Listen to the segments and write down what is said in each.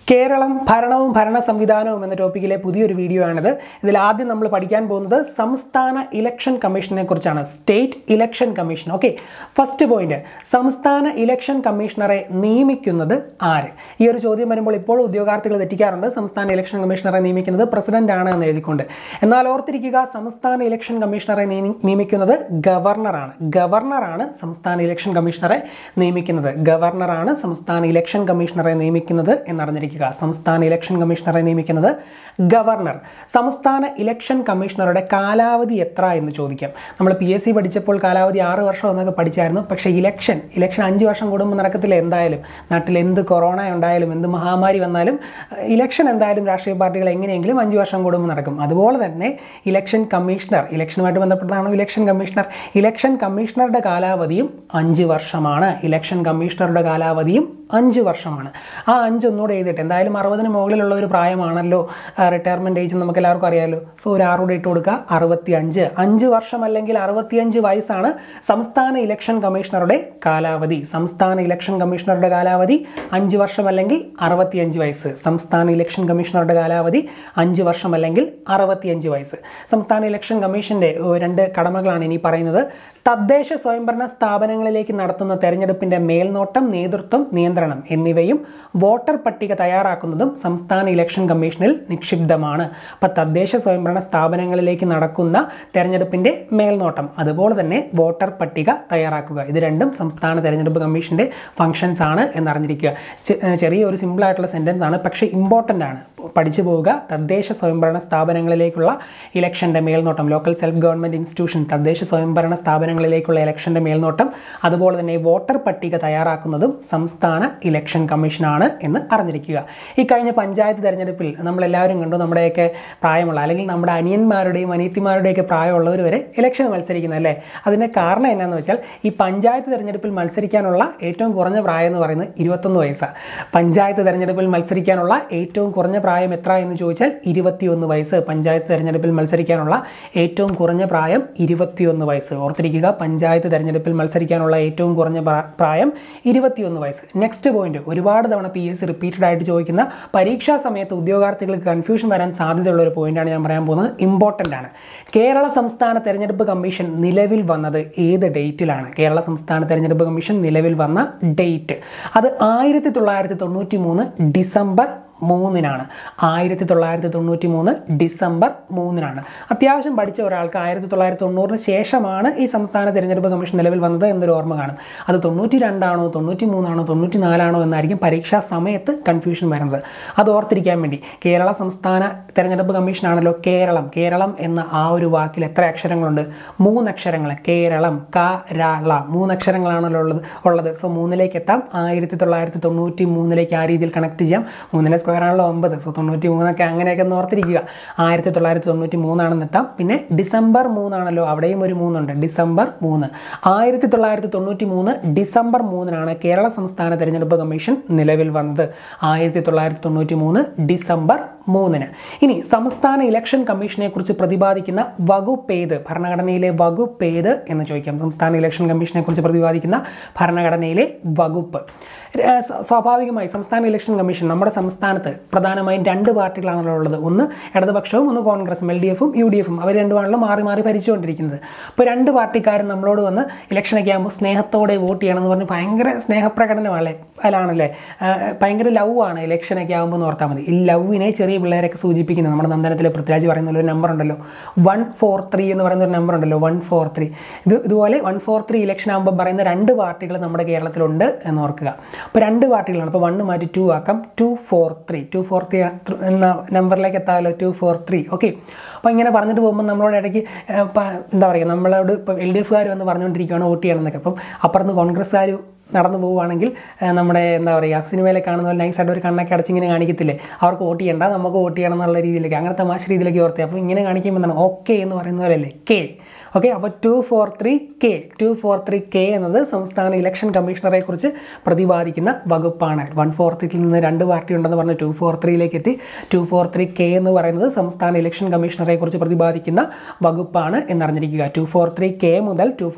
കേരളം ഭരണവും ഭരണ സംവിധാനവും എന്ന ടോപ്പിക്കിലെ പുതിയൊരു വീഡിയോ ആണിത് ഇതിൽ ആദ്യം നമ്മൾ പഠിക്കാൻ പോകുന്നത് സംസ്ഥാന ഇലക്ഷൻ കമ്മീഷനെ കുറിച്ചാണ് state election commission okay first point സംസ്ഥാന ഇലക്ഷൻ കമ്മീഷണറെ നിയമിക്കുന്നത് ആര് ഈ ഒരു ചോദ്യം വരുമ്പോൾ ഇപ്പോഴും ഉദ്യോഗാർത്ഥികൾ തെറ്റിക്കാറുണ്ട് സംസ്ഥാന ഇലക്ഷൻ കമ്മീഷണറെ നിയമിക്കുന്നത് പ്രസിഡന്റ് ആണ് എന്ന് എഴുതിക്കൊണ്ട് എന്നാൽ ഓർത്തിരിക്കുക സംസ്ഥാന ഇലക്ഷൻ കമ്മീഷണറെ നിയ- നിയമിക്കുന്നത് ഗവർണറാണ് ഗവർണറാണ് സംസ്ഥാന ഇലക്ഷൻ കമ്മീഷണറെ നിയമിക്കുന്നത് ഗവർണറാണ് സംസ്ഥാന ഇലക്ഷൻ കമ്മീഷണറെ നിയമിക്കുന്നത് എന്നറിഞ്ഞിരിക്കുക സംസ്ഥാന ഇലക്ഷൻ കമ്മീഷണറെ നിയമിക്കുന്നത് ഗവർണർ സംസ്ഥാന ഇലക്ഷൻ കമ്മീഷണറുടെ കാലാവധി എത്ര എന്ന് ചോദിക്കാം നമ്മൾ പി എസ് സി പഠിച്ചപ്പോൾ കാലാവധി ആറ് വർഷം എന്നൊക്കെ പഠിച്ചായിരുന്നു പക്ഷേ ഇലക്ഷൻ ഇലക്ഷൻ അഞ്ച് വർഷം കൂടുമ്പോൾ നടക്കത്തില്ല എന്തായാലും നാട്ടിൽ എന്ത് കൊറോണ ഉണ്ടായാലും എന്ത് മഹാമാരി വന്നാലും അഹ് ഇലക്ഷൻ എന്തായാലും രാഷ്ട്രീയ പാർട്ടികൾ എങ്ങനെയെങ്കിലും അഞ്ച് വർഷം കൂടുമ്പോൾ നടക്കും അതുപോലെ തന്നെ ഇലക്ഷൻ കമ്മീഷണർ ഇലക്ഷനുമായിട്ട് ബന്ധപ്പെട്ടതാണോ ഇലക്ഷൻ കമ്മീഷണർ ഇലക്ഷൻ കമ്മീഷണറുടെ കാലാവധിയും അഞ്ച് വർഷമാണ് ഇലക്ഷൻ കമ്മീഷണറുടെ കാലാവധിയും അഞ്ച് വർഷമാണ് ആ അഞ്ച് ഒന്നുകൂടെ എഴുതിയിട്ട് എന്തായാലും അറുപതിന് മുകളിലുള്ള ഒരു പ്രായമാണല്ലോ റിട്ടയർമെൻറ്റ് ഏജ് നമുക്ക് എല്ലാവർക്കും അറിയാമല്ലോ സോ ഒരു ആറൂടെ ഇട്ട് കൊടുക്കുക അറുപത്തി അഞ്ച് അഞ്ച് വർഷം അല്ലെങ്കിൽ അറുപത്തിയഞ്ച് വയസ്സാണ് സംസ്ഥാന ഇലക്ഷൻ കമ്മീഷണറുടെ കാലാവധി സംസ്ഥാന ഇലക്ഷൻ കമ്മീഷണറുടെ കാലാവധി അഞ്ച് വർഷം അല്ലെങ്കിൽ അറുപത്തിയഞ്ച് വയസ്സ് സംസ്ഥാന ഇലക്ഷൻ കമ്മീഷണറുടെ കാലാവധി അഞ്ച് വർഷം അല്ലെങ്കിൽ അറുപത്തിയഞ്ച് വയസ്സ് സംസ്ഥാന ഇലക്ഷൻ കമ്മീഷൻ്റെ ഏഹ്, രണ്ട് കടമകളാണ് ഇനി പറയുന്നത് തദ്ദേശ സ്വയംഭരണ സ്ഥാപനങ്ങളിലേക്ക് നടത്തുന്ന തെരഞ്ഞെടുപ്പിന്റെ മേൽനോട്ടം നേതൃത്വം നിയന്ത്രണം എന്നിവയും വോട്ടർ പട്ടിക തയ്യാറാക്കുന്നതും സംസ്ഥാന ഇലക്ഷൻ കമ്മീഷനിൽ നിക്ഷിപ്തമാണ് അപ്പം തദ്ദേശ സ്വയംഭരണ സ്ഥാപനങ്ങളിലേക്ക് നടക്കുന്ന തെരഞ്ഞെടുപ്പിന്റെ മേൽനോട്ടം അതുപോലെ തന്നെ വോട്ടർ പട്ടിക തയ്യാറാക്കുക ഇത് രണ്ടും സംസ്ഥാന തെരഞ്ഞെടുപ്പ് കമ്മീഷന്റെ ഫങ്ഷൻസ് ആണ് എന്നറിഞ്ഞിരിക്കുക ചെ- ഏഹ് ചെറിയ ഒരു സിമ്പിൾ ആയിട്ടുള്ള സെൻറ്റൻസ് ആണ് പക്ഷേ ഇമ്പോർട്ടൻ്റ് ആണ് പഠിച്ചു പോവുക തദ്ദേശ സ്വയംഭരണ സ്ഥാപനങ്ങളിലേക്കുള്ള ഇലക്ഷൻ്റെ മേൽനോട്ടം ലോക്കൽ സെൽഫ് ഗവൺമെൻറ് ഇൻസ്റ്റിറ്റ്യൂഷൻ തദ്ദേശ സ്വയംഭരണ സ്ഥാപനങ്ങളിലേക്കുള്ള ഇലക്ഷൻ്റെ മേൽനോട്ടം അതുപോലെ തന്നെ വോട്ടർ പട്ടിക തയ്യാറാക്കുന്നതും സംസ്ഥാന ഇലക്ഷൻ കമ്മീഷനാണ് എന്ന് അറിഞ്ഞിരിക്കുക ഈ കഴിഞ്ഞ പഞ്ചായത്ത് തെരഞ്ഞെടുപ്പിൽ നമ്മളെല്ലാവരും കണ്ടു നമ്മുടെയൊക്കെ പ്രായമുള്ള അല്ലെങ്കിൽ നമ്മുടെ അനിയന്മാരുടെയും അനിയത്തിമാരുടെയൊക്കെ പ്രായമുള്ളവർ വരെ ഇലക്ഷൻ മത്സരിക്കുന്നത് അല്ലേ അതിൻ്റെ കാരണം എന്നാന്ന് വെച്ചാൽ ഈ പഞ്ചായത്ത് തെരഞ്ഞെടുപ്പിൽ മത്സരിക്കാനുള്ള ഏറ്റവും കുറഞ്ഞ പ്രായം എന്ന് പറയുന്നത് ഇരുപത്തൊന്ന് വയസ്സാണ് പഞ്ചായത്ത് തെരഞ്ഞെടുപ്പിൽ മത്സരിക്കാനുള്ള ഏറ്റവും കുറഞ്ഞ പ്രായം എത്ര എന്ന് ചോദിച്ചാൽ ഇരുപത്തിയൊന്ന് വയസ്സ് പഞ്ചായത്ത് തെരഞ്ഞെടുപ്പിൽ മത്സരിക്കാനുള്ള ഏറ്റവും കുറഞ്ഞ പ്രായം ഇരുപത്തിയൊന്ന് വയസ്സ് ഓർത്തിരിക്കുക പഞ്ചായത്ത് തെരഞ്ഞെടുപ്പിൽ മത്സരിക്കാനുള്ള ഏറ്റവും കുറഞ്ഞ പ്രാ- പ്രായം ഇരുപത്തിയൊന്ന് വയസ്സ് നെക്സ്റ്റ് പോയിന്റ് ഒരുപാട് തവണ പി എസ് സി റിപ്പീറ്റഡ് ആയിട്ട് ചോദിക്കുന്ന പരീക്ഷാ സമയത്ത് ഉദ്യോഗാർത്ഥികൾക്ക് കൺഫ്യൂഷൻ വരാൻ സാധ്യതയുള്ള ഒരു പോയിന്റാണ് ഞാൻ പറയാൻ പോകുന്നത് ഇമ്പോർട്ടൻ്റ് ആണ് കേരള സംസ്ഥാന തെരഞ്ഞെടുപ്പ് കമ്മീഷൻ നിലവിൽ വന്നത് ഏത് ഡേറ്റിലാണ് കേരള സംസ്ഥാന തെരഞ്ഞെടുപ്പ് കമ്മീഷൻ നിലവിൽ വന്ന ഡേറ്റ് അത് ആയിരത്തി തൊള്ളായിരത്തി തൊണ്ണൂറ്റി മൂന്ന് ഡിസംബർ മൂന്നിനാണ് ആയിരത്തി തൊള്ളായിരത്തി തൊണ്ണൂറ്റി മൂന്ന് ഡിസംബർ മൂന്നിനാണ് അത്യാവശ്യം പഠിച്ച ഒരാൾക്ക് ആയിരത്തി തൊള്ളായിരത്തി തൊണ്ണൂറിന് ശേഷമാണ് ഈ സംസ്ഥാന തിരഞ്ഞെടുപ്പ് കമ്മീഷൻ നിലവിൽ വന്നത് എന്നൊരു ഓർമ്മ കാണും അത് തൊണ്ണൂറ്റി രണ്ടാണോ തൊണ്ണൂറ്റി മൂന്നാണോ തൊണ്ണൂറ്റി നാലാണോ എന്നായിരിക്കും പരീക്ഷാ സമയത്ത് കൺഫ്യൂഷൻ വരുന്നത് അത് ഓർത്തിരിക്കാൻ വേണ്ടി കേരള സംസ്ഥാന തെരഞ്ഞെടുപ്പ് കമ്മീഷനാണല്ലോ കേരളം കേരളം എന്ന ആ ഒരു വാക്കിൽ എത്ര അക്ഷരങ്ങളുണ്ട് മൂന്നക്ഷരങ്ങൾ കേരളം ക ര ള മൂന്നക്ഷരങ്ങളാണല്ലോ ഉള്ളത് ഉള്ളത് സോ മൂന്നിലേക്ക് എത്താം ആയിരത്തി തൊള്ളായിരത്തി തൊണ്ണൂറ്റി മൂന്നിലേക്ക് ആ രീതിയിൽ കണക്ട് ചെയ്യാം മൂന്നിലെ സ്ക്വയർ ആണല്ലോ ഒമ്പത് സോ തൊണ്ണൂറ്റി മൂന്നൊക്കെ അങ്ങനെയൊക്കെ ഒന്ന് ഓർത്തിരിക്കുക ആയിരത്തി തൊള്ളായിരത്തി തൊണ്ണൂറ്റി മൂന്നാണെന്ന് എത്താം പിന്നെ ഡിസംബർ മൂന്നാണല്ലോ അവിടെയും ഒരു മൂന്നുണ്ട് ഡിസംബർ മൂന്ന് ആയിരത്തി തൊള്ളായിരത്തി തൊണ്ണൂറ്റി മൂന്ന് ഡിസംബർ മൂന്നിനാണ് കേരള സംസ്ഥാന തെരഞ്ഞെടുപ്പ് കമ്മീഷൻ നിലവിൽ വന്നത് ആയിരത്തി തൊള്ളായിരത്തി തൊണ്ണൂറ്റി മൂന്ന് ഡിസംബർ മൂന്നിന് ഇനി സംസ്ഥാന ഇലക്ഷൻ കമ്മീഷനെ കുറിച്ച് പ്രതിപാദിക്കുന്ന വകുപ്പ് ഏത് ഭരണഘടനയിലെ വകുപ്പ് ഏത് എന്ന് ചോദിക്കാം സംസ്ഥാന ഇലക്ഷൻ കമ്മീഷനെ കുറിച്ച് പ്രതിപാദിക്കുന്ന ഭരണഘടനയിലെ വകുപ്പ് ഏഹ് സ്വ- സ്വാഭാവികമായി സംസ്ഥാന ഇലക്ഷൻ കമ്മീഷൻ നമ്മുടെ സംസ്ഥാനത്ത് പ്രധാനമായും രണ്ട് പാർട്ടികളാണല്ലോ ഉള്ളത് ഒന്ന് ഇടതുപക്ഷവും ഒന്ന് കോൺഗ്രസും എൽ ഡി എഫും യു ഡി എഫും അവർ രണ്ടുമാണല്ലോ മാറി മാറി ഭരിച്ചുകൊണ്ടിരിക്കുന്നത് അപ്പോൾ രണ്ട് പാർട്ടിക്കാരും നമ്മളോട് വന്ന് ഇലക്ഷനൊക്കെ ആകുമ്പോൾ സ്നേഹത്തോടെ വോട്ട് ചെയ്യണം എന്ന് പറഞ്ഞ് ഭയങ്കര സ്നേഹപ്രകടനമല്ലേ അതിലാണല്ലേ ആഹ് ഭയങ്കര ലവ് ആണ് ഇലക്ഷനൊക്കെ ആകുമ്പോൾ എന്ന് ഓർത്താൽ മതി ഈ ലവിനെ ചെറിയ പിള്ളേരൊക്കെ സൂചിപ്പിക്കുന്നത് നമ്മുടെ നന്ദനത്തിലെ പൃഥ്വിരാജ് പറയുന്ന ഒരു നമ്പർ ഉണ്ടല്ലോ വൺ ഫോർ ത്രീ എന്ന് പറയുന്ന ഒരു നമ്പർ ഉണ്ടല്ലോ വൺ ഫോർ ത്രീ ഇത് ഇതുപോലെ വൺ ഫോർ ത്രീ ഇലക്ഷൻ ആകുമ്പോൾ പറയുന്ന രണ്ട് പാർട്ടികൾ നമ്മുടെ കേരളത്തിലുണ്ട് എന്ന് ഓർക്കുക അപ്പോൾ രണ്ട് പാർട്ടികളാണ് അപ്പോൾ വണ്ണ് മാറ്റി ടു ആക്കാം two four three two four three എന്ന നമ്പറിലേക്ക് എത്താമല്ലോ ടു ഫോർ ത്രീ ഓക്കെ അപ്പോൾ ഇങ്ങനെ പറഞ്ഞിട്ട് പോകുമ്പോൾ നമ്മളോട് ഇടയ്ക്ക് ഏഹ്, പ- എന്താ പറയുക നമ്മളോട് ഇപ്പോൾ എൽ ഡി എഫുകാർ വന്ന് പറഞ്ഞുകൊണ്ടിരിക്കുകയാണ് വോട്ട് ചെയ്യണം എന്നൊക്കെ അപ്പം അപ്പുറത്ത് കോൺഗ്രസ്സുകാർ നടന്നു പോവുകയാണെങ്കിൽ ഏഹ്, നമ്മുടെ എന്താ പറയുക സിനിമയിലെ കാണുന്ന പോലെ നൈസായിട്ട് ഒരു കണ്ണൊക്കെ അടച്ച് ഇങ്ങനെ കാണിക്കത്തില്ലേ അവർക്ക് വോട്ട് ചെയ്യണ്ട നമുക്ക് വോട്ട് ചെയ്യണം എന്നുള്ള രീതിയിലേക്ക് അങ്ങനെ തമാശ രീതിയിലേക്ക് ഓർത്തേ അപ്പോൾ ഇങ്ങനെ കാണിക്കുമ്പോൾ എന്താണ് ഓക്കെ എന്ന് പറയുന്ന പോലെയല്ലേ കെ ഓക്കെ അപ്പോൾ two four three K two four three K എന്നത് സംസ്ഥാന ഇലക്ഷൻ കമ്മീഷണറെ കുറിച്ച് പ്രതിപാദിക്കുന്ന വകുപ്പാണ് വൺ ഫോർ ത്രീയിൽ നിന്ന് രണ്ട് പാർട്ടി ഉണ്ടെന്ന് പറഞ്ഞ് ടു ഫോർ ത്രീയിലേക്ക് എത്തി ടു ഫോർ ത്രീ കെ എന്ന് പറയുന്നത് സംസ്ഥാന ഇലക്ഷൻ കമ്മീഷണറെ കുറിച്ച് പ്രതിപാദിക്കുന്ന വകുപ്പാണ് എന്നറിഞ്ഞിരിക്കുക ടു ഫോർ ത്രീ കെ മുതൽ two four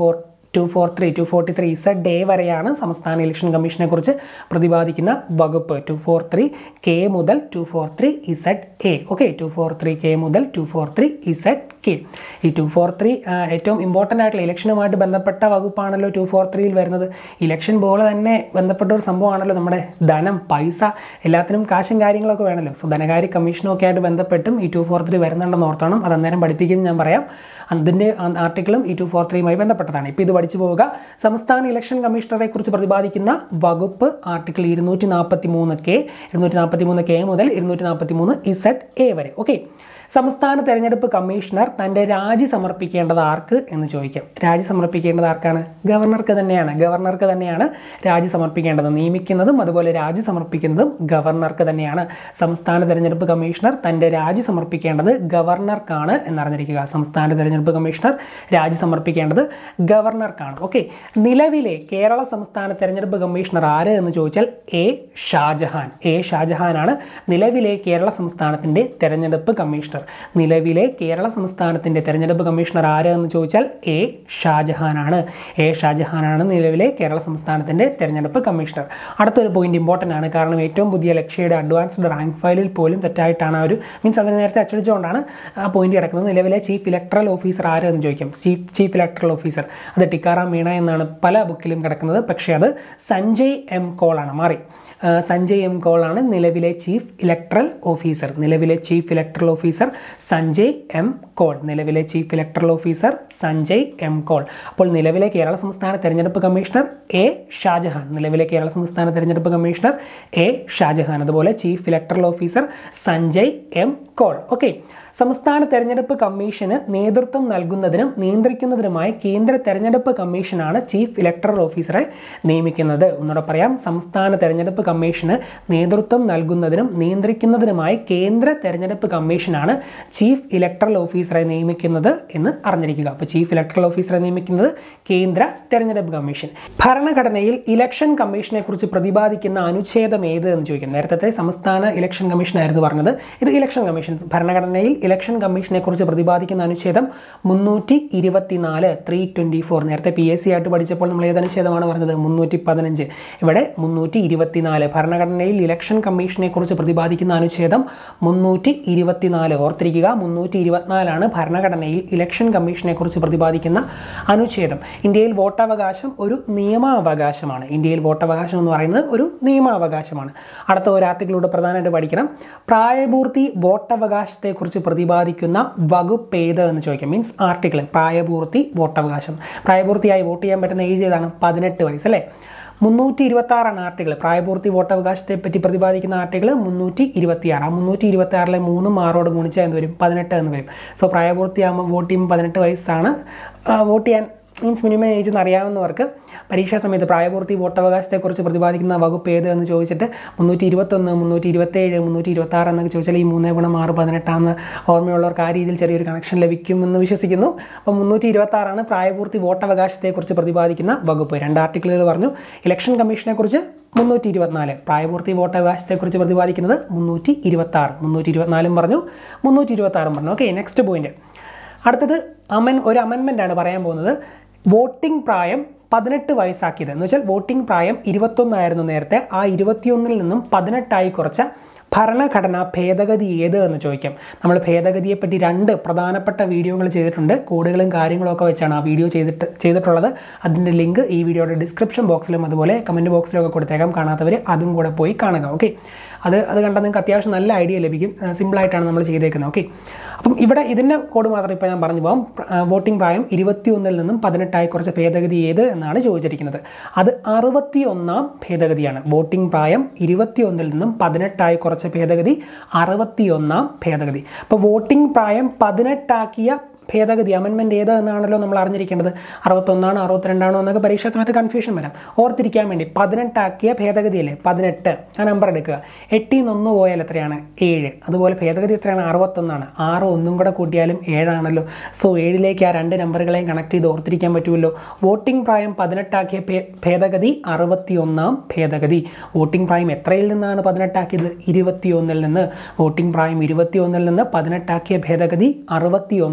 two four three two forty three Z D വരെയാണ് സംസ്ഥാന ഇലക്ഷൻ കമ്മീഷനെ കുറിച്ച് പ്രതിപാദിക്കുന്ന വകുപ്പ് ടു ഫോർ ത്രീ കെ മുതൽ two four three Z A okay two four three K മുതൽ two four three Z K ഈ ടു ഫോർ ത്രീ ഏറ്റവും ഇമ്പോർട്ടൻ്റ് ആയിട്ടുള്ള ഇലക്ഷനുമായിട്ട് ബന്ധപ്പെട്ട വകുപ്പാണല്ലോ ടു ഫോർ ത്രീയിൽ വരുന്നത് ഇലക്ഷൻ പോലെ തന്നെ ബന്ധപ്പെട്ട ഒരു സംഭവമാണല്ലോ നമ്മുടെ ധനം പൈസ എല്ലാത്തിനും കാശും കാര്യങ്ങളൊക്കെ വേണമല്ലോ സോ ധനകാര്യ കമ്മീഷനും ഒക്കെ ആയിട്ട് ബന്ധപ്പെട്ടും ഈ ടു ഫോർ ത്രീ വരുന്നുണ്ടെന്ന് ഓർത്തോണം അത് അന്നേരം പഠിപ്പിക്കും ഞാൻ പറയാം അതിൻ്റെ ആർട്ടിക്കിളും ഈ ടു ഫോർ ത്രീയുമായി ബന്ധപ്പെട്ടതാണ് ഇപ്പോൾ ഇത് പഠിച്ചു പോവുക സംസ്ഥാന ഇലക്ഷൻ കമ്മീഷണറെ കുറിച്ച് പ്രതിപാദിക്കുന്ന വകുപ്പ് ആർട്ടിക്കിൾ ഇരുന്നൂറ്റി നാൽപ്പത്തി മൂന്ന് കെ ഇരുന്നൂറ്റി നാൽപ്പത്തി മൂന്ന് കെ മുതൽ ഇരുന്നൂറ്റി നാൽപ്പത്തി മൂന്ന് ഇസഡ് എ വരെ ഓക്കെ സംസ്ഥാന തെരഞ്ഞെടുപ്പ് കമ്മീഷണർ തൻ്റെ രാജി സമർപ്പിക്കേണ്ടത് ആർക്ക് എന്ന് ചോദിക്കാം രാജി സമർപ്പിക്കേണ്ടത് ആർക്കാണ് ഗവർണർക്ക് തന്നെയാണ് ഗവർണർക്ക് തന്നെയാണ് രാജി സമർപ്പിക്കേണ്ടത് നിയമിക്കുന്നതും അതുപോലെ രാജി സമർപ്പിക്കുന്നതും ഗവർണർക്ക് തന്നെയാണ് സംസ്ഥാന തെരഞ്ഞെടുപ്പ് കമ്മീഷണർ തൻ്റെ രാജി സമർപ്പിക്കേണ്ടത് ഗവർണർക്കാണ് എന്നറിഞ്ഞിരിക്കുക സംസ്ഥാന തെരഞ്ഞെടുപ്പ് കമ്മീഷണർ രാജി സമർപ്പിക്കേണ്ടത് ഗവർണർക്കാണ് ഓക്കെ നിലവിലെ കേരള സംസ്ഥാന തെരഞ്ഞെടുപ്പ് കമ്മീഷണർ ആര് എന്ന് ചോദിച്ചാൽ എ ഷാജഹാൻ എ ഷാജഹാനാണ് നിലവിലെ കേരള സംസ്ഥാനത്തിൻ്റെ തെരഞ്ഞെടുപ്പ് കമ്മീഷണർ നിലവിലെ കേരള സംസ്ഥാനത്തിൻ്റെ തെരഞ്ഞെടുപ്പ് കമ്മീഷണർ ആര് എന്ന് ചോദിച്ചാൽ എ ഷാജഹാനാണ് എ ഷാജഹാനാണ് നിലവിലെ കേരള സംസ്ഥാനത്തിൻ്റെ തെരഞ്ഞെടുപ്പ് കമ്മീഷണർ അടുത്തൊരു പോയിന്റ് ഇമ്പോർട്ടൻ്റ് ആണ് കാരണം ഏറ്റവും പുതിയ ലക്ഷ്യയുടെ അഡ്വാൻസ്ഡ് റാങ്ക് ഫയലിൽ പോലും തെറ്റായിട്ടാണ് ആ ഒരു മീൻസ് അവർ നേരത്തെ അച്ചടിച്ചുകൊണ്ടാണ് ആ പോയിന്റ് കിടക്കുന്നത് നിലവിലെ ചീഫ് ഇലക്ട്രൽ ഓഫീസർ ആര് എന്ന് ചോദിക്കാം ചീഫ് ചീഫ് ഇലക്ട്രൽ ഓഫീസർ അത് ടിക്കാറാം മീണ എന്നാണ് പല ബുക്കിലും കിടക്കുന്നത് പക്ഷേ അത് സഞ്ജയ് എം കോളാണ് മാറി ആ, സഞ്ജയ് എം കോളാണ് നിലവിലെ ചീഫ് ഇലക്ട്രൽ ഓഫീസർ നിലവിലെ chief electoral officer Sanjay M Kaul നിലവിലെ chief electoral officer Sanjay M Kaul അപ്പോൾ നിലവിലെ കേരള സംസ്ഥാന തെരഞ്ഞെടുപ്പ് കമ്മീഷണർ എ ഷാജഹാൻ നിലവിലെ കേരള സംസ്ഥാന തെരഞ്ഞെടുപ്പ് കമ്മീഷണർ എ ഷാജഹാൻ അതുപോലെ chief electoral officer Sanjay M Kaul okay സംസ്ഥാന തെരഞ്ഞെടുപ്പ് കമ്മീഷന് നേതൃത്വം നൽകുന്നതിനും നിയന്ത്രിക്കുന്നതിനുമായി കേന്ദ്ര തെരഞ്ഞെടുപ്പ് കമ്മീഷനാണ് ചീഫ് ഇലക്ടറൽ ഓഫീസറെ നിയമിക്കുന്നത് ഒന്നുകൂടെ പറയാം സംസ്ഥാന തെരഞ്ഞെടുപ്പ് കമ്മീഷന് നേതൃത്വം നൽകുന്നതിനും നിയന്ത്രിക്കുന്നതിനുമായി കേന്ദ്ര തെരഞ്ഞെടുപ്പ് കമ്മീഷനാണ് ചീഫ് ഇലക്ടറൽ ഓഫീസറെ നിയമിക്കുന്നത് എന്ന് അറിഞ്ഞിരിക്കുക അപ്പോൾ ചീഫ് ഇലക്ടറൽ ഓഫീസറെ നിയമിക്കുന്നത് കേന്ദ്ര തെരഞ്ഞെടുപ്പ് കമ്മീഷൻ ഭരണഘടനയിൽ ഇലക്ഷൻ കമ്മീഷനെ കുറിച്ച് പ്രതിപാദിക്കുന്ന അനുച്ഛേദം ഏത് എന്ന് ചോദിക്കാം നേരത്തെ സംസ്ഥാന ഇലക്ഷൻ കമ്മീഷൻ ആയിരുന്നു പറഞ്ഞത് ഇത് ഇലക്ഷൻ കമ്മീഷൻ ഭരണഘടനയിൽ ഇലക്ഷൻ കമ്മീഷനെ കുറിച്ച് പ്രതിപാദിക്കുന്ന അനുച്ഛേദം മുന്നൂറ്റി ഇരുപത്തിനാല് ത്രീ ട്വൻറ്റി ഫോർ നേരത്തെ പി എസ് സി ആയിട്ട് പഠിച്ചപ്പോൾ നമ്മൾ ഏത് അനുച്ഛേദമാണ് പറഞ്ഞത് മുന്നൂറ്റി പതിനഞ്ച് ഇവിടെ മുന്നൂറ്റി ഇരുപത്തിനാല് ഭരണഘടനയിൽ ഇലക്ഷൻ കമ്മീഷനെ കുറിച്ച് പ്രതിപാദിക്കുന്ന അനുച്ഛേദം മുന്നൂറ്റി ഇരുപത്തിനാല് ഓർത്തിരിക്കുക മുന്നൂറ്റി ഇരുപത്തിനാലാണ് ഭരണഘടനയിൽ ഇലക്ഷൻ കമ്മീഷനെ കുറിച്ച് പ്രതിപാദിക്കുന്ന അനുച്ഛേദം ഇന്ത്യയിൽ വോട്ടവകാശം ഒരു നിയമാവകാശമാണ് ഇന്ത്യയിൽ വോട്ടവകാശം എന്ന് പറയുന്നത് ഒരു നിയമാവകാശമാണ് അടുത്ത ഒരു ആർട്ടിക്കിലൂടെ പ്രധാനമായിട്ട് പഠിക്കണം പ്രായപൂർത്തി വോട്ടവകാശത്തെക്കുറിച്ച് പ്രതിപാദിക്കുന്ന വകുപ്പ് ഏത് എന്ന് ചോദിക്കാം മീൻസ് ആർട്ടിക്കിൾ പ്രായപൂർത്തി വോട്ടവകാശം പ്രായപൂർത്തിയായി വോട്ട് ചെയ്യാൻ പറ്റുന്ന ഏജ് ഏതാണ് പതിനെട്ട് വയസ്സ് അല്ലേ മുന്നൂറ്റി ഇരുപത്തി ആറാണ് ആർട്ടിക്കിൾ പ്രായപൂർത്തി വോട്ടവകാശത്തെ പറ്റി പ്രതിപാദിക്കുന്ന ആർട്ടിക്കിൾ മുന്നൂറ്റി ഇരുപത്തി ആറ് ആ മുന്നൂറ്റി ഇരുപത്തി ആറിലെ മൂന്നും ആറോട് ഗുണിച്ചാൽ എന്ത് വരും പതിനെട്ട് എന്ന് വരും സോ പ്രായപൂർത്തിയാകുമ്പോൾ വോട്ട് ചെയ്യുമ്പോൾ പതിനെട്ട് വയസ്സാണ് ആ, വോട്ട് ചെയ്യാൻ മീൻസ് മിനിമം ഏജ് എന്ന് അറിയാവുന്നവർക്ക് പരീക്ഷാ സമയത്ത് പ്രായപൂർത്തി വോട്ടവകാശത്തെക്കുറിച്ച് പ്രതിപാദിക്കുന്ന വകുപ്പ് ഏത് എന്ന് ചോദിച്ചിട്ട് മുന്നൂറ്റി ഇരുപത്തൊന്ന് മുന്നൂറ്റി ഇരുപത്തേഴ് മുന്നൂറ്റി ഇരുപത്തി ആറ് എന്നൊക്കെ ചോദിച്ചാൽ ഈ മൂന്നേ ഗുണം ആറ് പതിനെട്ടാന്ന് ഓർമ്മയുള്ളവർക്ക് ആ രീതിയിൽ ചെറിയൊരു കണക്ഷൻ ലഭിക്കുമെന്ന് വിശ്വസിക്കുന്നു അപ്പോൾ മുന്നൂറ്റി ഇരുപത്തി ആറാണ് പ്രായപൂർത്തി വോട്ടവകാശത്തെക്കുറിച്ച് പ്രതിപാദിക്കുന്ന വകുപ്പ് രണ്ട് ആർട്ടിക്കിളുകൾ പറഞ്ഞു ഇലക്ഷൻ കമ്മീഷനെ കുറിച്ച് മുന്നൂറ്റി ഇരുപത്തിനാല് പ്രായപൂർത്തി വോട്ടവകാശത്തെക്കുറിച്ച് പ്രതിപാദിക്കുന്നത് മുന്നൂറ്റി ഇരുപത്തി ആറ് മുന്നൂറ്റി ഇരുപത്തിനാലും പറഞ്ഞു മുന്നൂറ്റി ഇരുപത്തി ആറും പറഞ്ഞു ഓക്കെ നെക്സ്റ്റ് പോയിന്റ് അടുത്തത് അമൻ ഒരു അമെൻമെൻ്റ് ആണ് പറയാൻ പോകുന്നത് വോട്ടിംഗ് പ്രായം പതിനെട്ട് വയസ്സാക്കിയത് എന്ന് വെച്ചാൽ വോട്ടിംഗ് പ്രായം ഇരുപത്തൊന്നായിരുന്നു നേരത്തെ ആ ഇരുപത്തിയൊന്നിൽ നിന്നും പതിനെട്ടായി കുറച്ച ഭരണഘടന ഭേദഗതി ഏത് എന്ന് ചോദിക്കാം നമ്മൾ ഭേദഗതിയെപ്പറ്റി രണ്ട് പ്രധാനപ്പെട്ട വീഡിയോകൾ ചെയ്തിട്ടുണ്ട് കോഡുകളും കാര്യങ്ങളും ഒക്കെ വെച്ചാണ് ആ വീഡിയോ ചെയ്തിട്ട് ചെയ്തിട്ടുള്ളത് അതിൻ്റെ ലിങ്ക് ഈ വീഡിയോയുടെ ഡിസ്ക്രിപ്ഷൻ ബോക്സിലും അതുപോലെ കമൻറ്റ് ബോക്സിലും ഒക്കെ കൊടുത്തേക്കാം കാണാത്തവർ അതും കൂടെ പോയി കാണുക ഓക്കെ അത് അത് കണ്ടാൽ നിങ്ങൾക്ക് അത്യാവശ്യം നല്ല ഐഡിയ ലഭിക്കും സിമ്പിളായിട്ടാണ് നമ്മൾ ചെയ്തേക്കുന്നത് ഓക്കെ അപ്പം ഇവിടെ ഇതിൻ്റെ കോഡ് മാത്രം ഇപ്പോൾ ഞാൻ പറഞ്ഞു പോകാം വോട്ടിംഗ് പ്രായം ഇരുപത്തിയൊന്നിൽ നിന്നും പതിനെട്ടായി കുറച്ച ഭേദഗതി ഏത് എന്നാണ് ചോദിച്ചിരിക്കുന്നത് അത് അറുപത്തിയൊന്നാം ഭേദഗതിയാണ് വോട്ടിംഗ് പ്രായം ഇരുപത്തിയൊന്നിൽ നിന്നും പതിനെട്ടായി കുറച്ച ഭേദഗതി അറുപത്തിയൊന്നാം ഭേദഗതി അപ്പോൾ വോട്ടിംഗ് പ്രായം പതിനെട്ടാക്കിയ ഭേദഗതി അമെൻമെൻറ്റ് ഏത് എന്നാണല്ലോ നമ്മൾ അറിഞ്ഞിരിക്കേണ്ടത് അറുപത്തൊന്നാണോ അറുപത്തിരണ്ടാണോ എന്നൊക്കെ പരീക്ഷാ സമയത്ത് കൺഫ്യൂഷൻ വരാം ഓർത്തിരിക്കാൻ വേണ്ടി പതിനെട്ടാക്കിയ ഭേദഗതിയല്ലേ പതിനെട്ട് ആ നമ്പർ എടുക്കുക എട്ടിൽ നിന്ന് ഒന്ന് പോയാൽ എത്രയാണ് ഏഴ് അതുപോലെ ഭേദഗതി എത്രയാണ് അറുപത്തൊന്നാണ് ആറ് ഒന്നും കൂടെ കൂട്ടിയാലും ഏഴാണല്ലോ സോ ഏഴിലേക്ക് ആ രണ്ട് നമ്പറുകളെയും കണക്ട് ചെയ്ത് ഓർത്തിരിക്കാൻ പറ്റുമല്ലോ വോട്ടിംഗ് പ്രായം പതിനെട്ടാക്കിയ ഭേ- ഭേദഗതി അറുപത്തിയൊന്നാം ഭേദഗതി വോട്ടിംഗ് പ്രായം എത്രയിൽ നിന്നാണ് പതിനെട്ടാക്കിയത് ഇരുപത്തിയൊന്നിൽ നിന്ന് വോട്ടിംഗ് പ്രായം ഇരുപത്തിയൊന്നിൽ നിന്ന് പതിനെട്ടാക്കിയ ഭേദഗതി അറുപത്തിയൊന്നാം ഭേദഗതി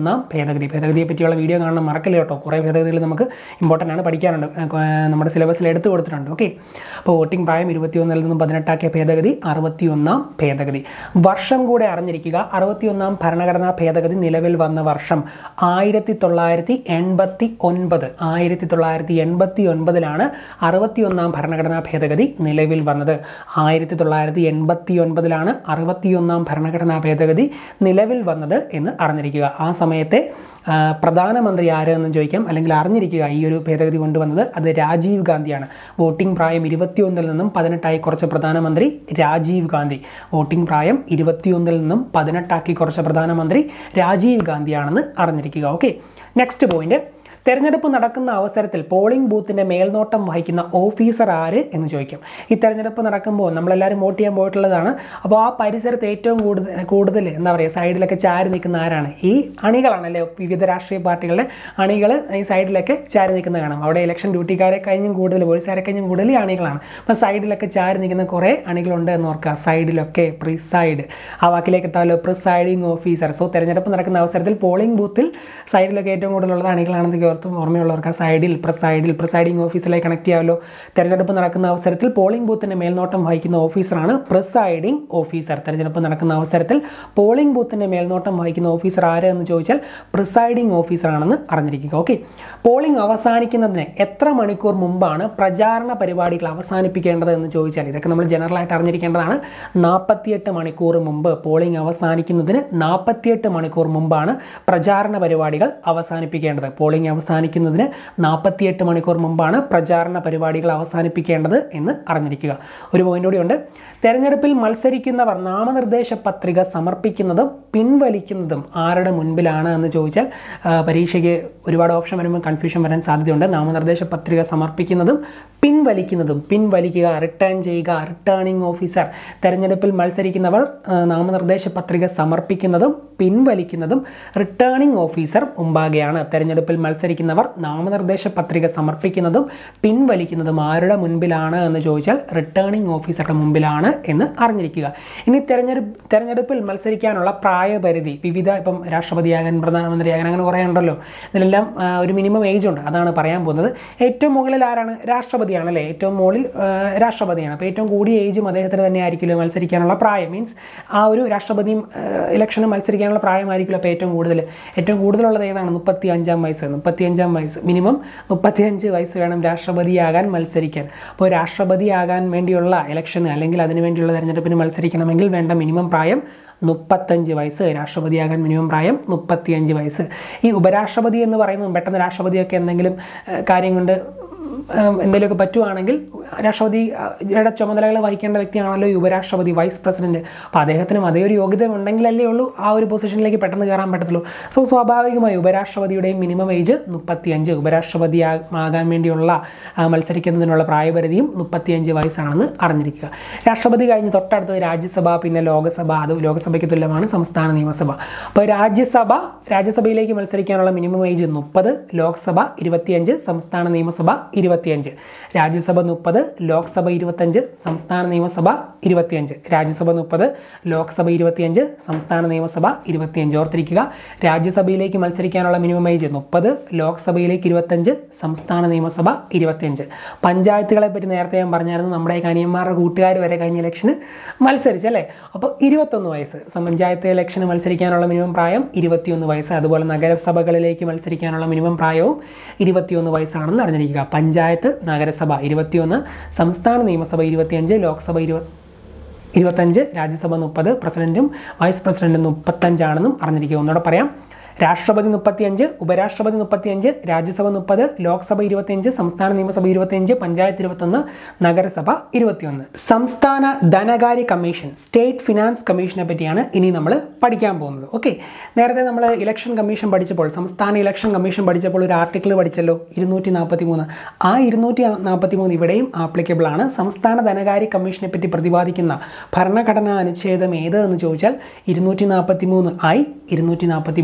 ഭേദഗതി ഭേദഗതിയെ പറ്റിയുള്ള വീഡിയോ കാണണം മറക്കില്ല കേട്ടോ കുറേ ഭേദഗതികൾ നമുക്ക് ഇമ്പോർട്ടൻ്റ് ആണ് പഠിക്കാനുണ്ട് ഏഹ് കൊ- ഏഹ് നമ്മുടെ സിലബസിൽ എടുത്തു കൊടുത്തിട്ടുണ്ട് ഓക്കെ അപ്പോൾ വോട്ടിംഗ് പ്രായം ഇരുപത്തിയൊന്നിൽ നിന്നും പതിനെട്ടാക്കിയ ഭേദഗതി അറുപത്തിയൊന്നാം ഭേദഗതി വർഷം കൂടെ അറിഞ്ഞിരിക്കുക അറുപത്തിയൊന്നാം ഭരണഘടനാ ഭേദഗതി നിലവിൽ വന്ന വർഷം ആയിരത്തി തൊള്ളായിരത്തി എൺപത്തി ഒൻപത് ആയിരത്തി തൊള്ളായിരത്തി എൺപത്തി ഒൻപതിലാണ് അറുപത്തിയൊന്നാം ഭരണഘടനാ ഭേദഗതി നിലവിൽ വന്നത് ആയിരത്തി തൊള്ളായിരത്തി എൺപത്തി ഒൻപതിലാണ് അറുപത്തിയൊന്നാം ഭരണഘടനാ ഭേദഗതി നിലവിൽ വന്നത് എന്ന് അറിഞ്ഞിരിക്കുക ആ സമയത്തെ ആ, പ്രധാനമന്ത്രി ആര് എന്ന് ചോദിക്കാം അല്ലെങ്കിൽ അറിഞ്ഞിരിക്കുക ഈ ഒരു ഭേദഗതി കൊണ്ടുവന്നത് അത് രാജീവ് ഗാന്ധിയാണ് വോട്ടിംഗ് പ്രായം ഇരുപത്തിയൊന്നിൽ നിന്നും പതിനെട്ടായി കുറച്ച പ്രധാനമന്ത്രി രാജീവ് ഗാന്ധി വോട്ടിംഗ് പ്രായം ഇരുപത്തിയൊന്നിൽ നിന്നും പതിനെട്ടാക്കി കുറച്ച പ്രധാനമന്ത്രി രാജീവ് ഗാന്ധിയാണെന്ന് അറിഞ്ഞിരിക്കുക ഓക്കെ നെക്സ്റ്റ് പോയിന്റ് തെരഞ്ഞെടുപ്പ് നടക്കുന്ന അവസരത്തിൽ പോളിംഗ് ബൂത്തിൻ്റെ മേൽനോട്ടം വഹിക്കുന്ന ഓഫീസർ ആര് എന്ന് ചോദിക്കും ഈ തെരഞ്ഞെടുപ്പ് നടക്കുമ്പോൾ നമ്മളെല്ലാവരും വോട്ട് ചെയ്യാൻ പോയിട്ടുള്ളതാണ് അപ്പോൾ ആ പരിസരത്ത് ഏറ്റവും കൂടുതൽ കൂടുതൽ എന്താ പറയുക സൈഡിലൊക്കെ ചാരി നിൽക്കുന്ന ആരാണ് ഈ അണികളാണല്ലേ വിവിധ രാഷ്ട്രീയ പാർട്ടികളുടെ അണികൾ ഈ സൈഡിലൊക്കെ ചാരി നിൽക്കുന്നത് കാണാം അവിടെ ഇലക്ഷൻ ഡ്യൂട്ടിക്കാരെ കഴിഞ്ഞും കൂടുതൽ പോലീസുകാരെ കഴിഞ്ഞും കൂടുതൽ ഈ അണികളാണ് അപ്പോൾ സൈഡിലൊക്കെ ചാരി നിൽക്കുന്ന കുറേ അണികളുണ്ട് എന്ന് ഓർക്കുക സൈഡിലൊക്കെ പ്രിസൈഡ് ആ വാക്കിലേക്ക് എത്താമല്ലോ പ്രിസൈഡിങ് ഓഫീസർ സോ തെരഞ്ഞെടുപ്പ് നടക്കുന്ന അവസരത്തിൽ പോളിംഗ് ബൂത്തിൽ സൈഡിലൊക്കെ ഏറ്റവും കൂടുതലുള്ളത് അണികളാണെന്ന് ഓർത്ത് ഓർമ്മയുള്ളവർക്ക് ആ സൈഡിൽ പ്രിസൈഡിൽ പ്രിസൈഡിംഗ് ഓഫീസിലേക്ക് കണക്ട് ചെയ്യാമല്ലോ തെരഞ്ഞെടുപ്പ് നടക്കുന്ന അവസരത്തിൽ പോളിംഗ് ബൂത്തിൻ്റെ മേൽനോട്ടം വഹിക്കുന്ന ഓഫീസറാണ് പ്രിസൈഡിംഗ് ഓഫീസർ തെരഞ്ഞെടുപ്പ് നടക്കുന്ന അവസരത്തിൽ പോളിംഗ് ബൂത്തിൻ്റെ മേൽനോട്ടം വഹിക്കുന്ന ഓഫീസർ ആര് എന്ന് ചോദിച്ചാൽ പ്രിസൈഡിംഗ് ഓഫീസറാണെന്ന് അറിഞ്ഞിരിക്കുക ഓക്കെ പോളിംഗ് അവസാനിക്കുന്നതിന് എത്ര മണിക്കൂർ മുമ്പാണ് പ്രചാരണ പരിപാടികൾ അവസാനിപ്പിക്കേണ്ടത് എന്ന് ചോദിച്ചാൽ ഇതൊക്കെ നമ്മൾ ജനറലായിട്ട് അറിഞ്ഞിരിക്കേണ്ടതാണ് നാൽപ്പത്തിയെട്ട് മണിക്കൂർ മുമ്പ് പോളിംഗ് അവസാനിക്കുന്നതിന് നാൽപ്പത്തിയെട്ട് മണിക്കൂർ മുമ്പാണ് പ്രചാരണ പരിപാടികൾ അവസാനിപ്പിക്കേണ്ടത് പോളിംഗ് അവസാനിക്കുന്നതിന് നാൽപ്പത്തിയെട്ട് മണിക്കൂർ മുമ്പാണ് പ്രചാരണ പരിപാടികൾ അവസാനിപ്പിക്കേണ്ടത് എന്ന് അറിഞ്ഞിരിക്കുക ഒരു പോയിന്റ് കൂടിയുണ്ട് തെരഞ്ഞെടുപ്പിൽ മത്സരിക്കുന്നവർ നാമനിർദ്ദേശ പത്രിക സമർപ്പിക്കുന്നതും പിൻവലിക്കുന്നതും ആരുടെ മുൻപിലാണ് എന്ന് ചോദിച്ചാൽ ആ, പരീക്ഷയ്ക്ക് ഒരുപാട് ഓപ്ഷൻ വരുമ്പോൾ കൺഫ്യൂഷൻ വരാൻ സാധ്യതയുണ്ട് നാമനിർദ്ദേശ പത്രിക സമർപ്പിക്കുന്നതും പിൻവലിക്കുന്നതും പിൻവലിക്കുക റിട്ടേൺ ചെയ്യുക റിട്ടേണിംഗ് ഓഫീസർ തെരഞ്ഞെടുപ്പിൽ മത്സരിക്കുന്നവർ ആ, നാമനിർദ്ദേശ പത്രിക സമർപ്പിക്കുന്നതും പിൻവലിക്കുന്നതും റിട്ടേണിംഗ് ഓഫീസർ മുമ്പാകെയാണ് തെരഞ്ഞെടുപ്പിൽ മത്സരിക്കുന്നവർ നാമനിർദ്ദേശ പത്രിക സമർപ്പിക്കുന്നതും പിൻവലിക്കുന്നതും ആരുടെ മുൻപിലാണ് എന്ന് ചോദിച്ചാൽ റിട്ടേണിംഗ് ഓഫീസറുടെ മുമ്പിലാണ് എന്ന് അറിഞ്ഞിരിക്കുക ഇനി തെരഞ്ഞെടുപ്പ് തെരഞ്ഞെടുപ്പിൽ മത്സരിക്കാനുള്ള പ്രായപരിധി വിവിധ ഇപ്പം രാഷ്ട്രപതിയാകാൻ പ്രധാനമന്ത്രിയാകാൻ അങ്ങനെ കുറേ ഉണ്ടല്ലോ ഇതിനെല്ലാം ആ, ഒരു മിനിമം ഏജ് ഉണ്ട് അതാണ് പറയാൻ പോകുന്നത് ഏറ്റവും മുകളിൽ ആരാണ് രാഷ്ട്രപതിയാണ് അല്ലേ ഏറ്റവും മുകളിൽ ആ, രാഷ്ട്രപതിയാണ് അപ്പോൾ ഏറ്റവും കൂടിയ ഏജും അദ്ദേഹത്തിന് തന്നെ ആയിരിക്കുമല്ലോ മത്സരിക്കാനുള്ള പ്രായം മീൻസ് ആ ഒരു രാഷ്ട്രപതിയും ഇലക്ഷന് മത്സരിക്കാനുള്ള പ്രായമായിരിക്കുമല്ലോ അപ്പോൾ ഏറ്റവും കൂടുതൽ ഏറ്റവും കൂടുതലുള്ളത് ഏതാണ് മുപ്പത്തി അഞ്ചാം വയസ്സ് മുപ്പത്തി അഞ്ചാം വയസ്സ് മിനിമം മുപ്പത്തി അഞ്ച് വയസ്സ് വേണം രാഷ്ട്രപതിയാകാൻ മത്സരിക്കാൻ അപ്പോൾ രാഷ്ട്രപതിയാകാൻ വേണ്ടിയുള്ള ഇലക്ഷന് അല്ലെങ്കിൽ അതിനു വേണ്ടിയുള്ള തെരഞ്ഞെടുപ്പിന് മത്സരിക്കണമെങ്കിൽ വേണ്ട മിനിമം പ്രായം മുപ്പത്തഞ്ച് വയസ്സ് രാഷ്ട്രപതിയാകാൻ മിനിമം പ്രായം മുപ്പത്തിയഞ്ച് വയസ്സ് ഈ ഉപരാഷ്ട്രപതി എന്ന് പറയുന്നത് പെട്ടെന്ന് രാഷ്ട്രപതിയൊക്കെ എന്തെങ്കിലും ഏഹ്, കാര്യം കൊണ്ട് ഉം, എന്തെങ്കിലുമൊക്കെ പറ്റുവാണെങ്കിൽ രാഷ്ട്രപതിയുടെ ചുമതലകൾ വഹിക്കേണ്ട വ്യക്തിയാണല്ലോ ഈ ഉപരാഷ്ട്രപതി വൈസ് പ്രസിഡന്റ് അപ്പോൾ അദ്ദേഹത്തിനും അതേ ഒരു യോഗ്യത ഉണ്ടെങ്കിലല്ലേ ഉള്ളൂ ആ ഒരു പൊസിഷനിലേക്ക് പെട്ടെന്ന് കയറാൻ പറ്റത്തുള്ളൂ സോ സ്വാഭാവികമായി ഉപരാഷ്ട്രപതിയുടെയും മിനിമം ഏജ് മുപ്പത്തിയഞ്ച് ഉപരാഷ്ട്രപതി ആ- ആകാൻ വേണ്ടിയുള്ള ആ, മത്സരിക്കുന്നതിനുള്ള പ്രായപരിധിയും മുപ്പത്തിയഞ്ച് വയസ്സാണെന്ന് അറിഞ്ഞിരിക്കുക രാഷ്ട്രപതി കഴിഞ്ഞ് തൊട്ടടുത്തത് രാജ്യസഭ പിന്നെ ലോകസഭ അത് ലോകസഭയ്ക്ക് തുല്യമാണ് സംസ്ഥാന നിയമസഭ അപ്പോൾ രാജ്യസഭ രാജ്യസഭയിലേക്ക് മത്സരിക്കാനുള്ള മിനിമം ഏജ് മുപ്പത് ലോക്സഭ ഇരുപത്തിയഞ്ച് സംസ്ഥാന നിയമസഭ ഇരുപത്തിയഞ്ച് രാജ്യസഭ മുപ്പത് ലോക്സഭ ഇരുപത്തഞ്ച് സംസ്ഥാന നിയമസഭ ഇരുപത്തിയഞ്ച് രാജ്യസഭ മുപ്പത് ലോക്സഭ ഇരുപത്തിയഞ്ച് സംസ്ഥാന നിയമസഭ ഇരുപത്തിയഞ്ച് ഓർത്തിരിക്കുക രാജ്യസഭയിലേക്ക് മത്സരിക്കാനുള്ള മിനിമം ഏജ് മുപ്പത് ലോക്സഭയിലേക്ക് ഇരുപത്തഞ്ച് സംസ്ഥാന നിയമസഭ ഇരുപത്തിയഞ്ച് പഞ്ചായത്തുകളെ പറ്റി നേരത്തെ ഞാൻ പറഞ്ഞായിരുന്നു നമ്മുടെ ഈ കനിയന്മാരുടെ കൂട്ടുകാർ വരെ കഴിഞ്ഞ ഇലക്ഷന് മത്സരിച്ചല്ലേ അപ്പോൾ ഇരുപത്തൊന്ന് വയസ്സ് സം- പഞ്ചായത്ത് ഇലക്ഷന് മത്സരിക്കാനുള്ള മിനിമം പ്രായം ഇരുപത്തിയൊന്ന് വയസ്സ് അതുപോലെ നഗരസഭകളിലേക്ക് മത്സരിക്കാനുള്ള മിനിമം പ്രായവും ഇരുപത്തിയൊന്ന് വയസ്സാണെന്ന് അറിഞ്ഞിരിക്കുക പഞ്ചായത്ത് നഗരസഭ ഇരുപത്തിയൊന്ന് സംസ്ഥാന നിയമസഭ ഇരുപത്തിയഞ്ച് ലോക്സഭ ഇരുപത്തി ഇരുപത്തഞ്ച് രാജ്യസഭ മുപ്പത് പ്രസിഡന്റും വൈസ് പ്രസിഡന്റും മുപ്പത്തഞ്ചാണെന്നും അറിഞ്ഞിരിക്കുക ഒന്നുകൂടെ പറയാം രാഷ്ട്രപതി മുപ്പത്തിയഞ്ച് ഉപരാഷ്ട്രപതി മുപ്പത്തിയഞ്ച് രാജ്യസഭ മുപ്പത് ലോക്സഭ ഇരുപത്തിയഞ്ച് സംസ്ഥാന നിയമസഭ ഇരുപത്തിയഞ്ച് പഞ്ചായത്ത് ഇരുപത്തൊന്ന് നഗരസഭ ഇരുപത്തിയൊന്ന് സംസ്ഥാന ധനകാര്യ കമ്മീഷൻ സ്റ്റേറ്റ് ഫിനാൻസ് കമ്മീഷനെ പറ്റിയാണ് ഇനി നമ്മൾ പഠിക്കാൻ പോകുന്നത് ഓക്കെ നേരത്തെ നമ്മൾ ഇലക്ഷൻ കമ്മീഷൻ പഠിച്ചപ്പോൾ സംസ്ഥാന ഇലക്ഷൻ കമ്മീഷൻ പഠിച്ചപ്പോൾ ഒരു ആർട്ടിക്കിൾ പഠിച്ചല്ലോ ഇരുന്നൂറ്റി നാൽപ്പത്തി മൂന്ന് ആ ഇരുന്നൂറ്റി നാൽപ്പത്തി മൂന്ന് ഇവിടെയും ആപ്ലിക്കബിൾ ആണ് സംസ്ഥാന ധനകാര്യ കമ്മീഷനെ പറ്റി പ്രതിപാദിക്കുന്ന ഭരണഘടനാ അനുച്ഛേദം ഏത് എന്ന് ചോദിച്ചാൽ ഇരുന്നൂറ്റി നാൽപ്പത്തി മൂന്ന് ഐ ഇരുന്നൂറ്റി നാൽപ്പത്തി മൂന്ന്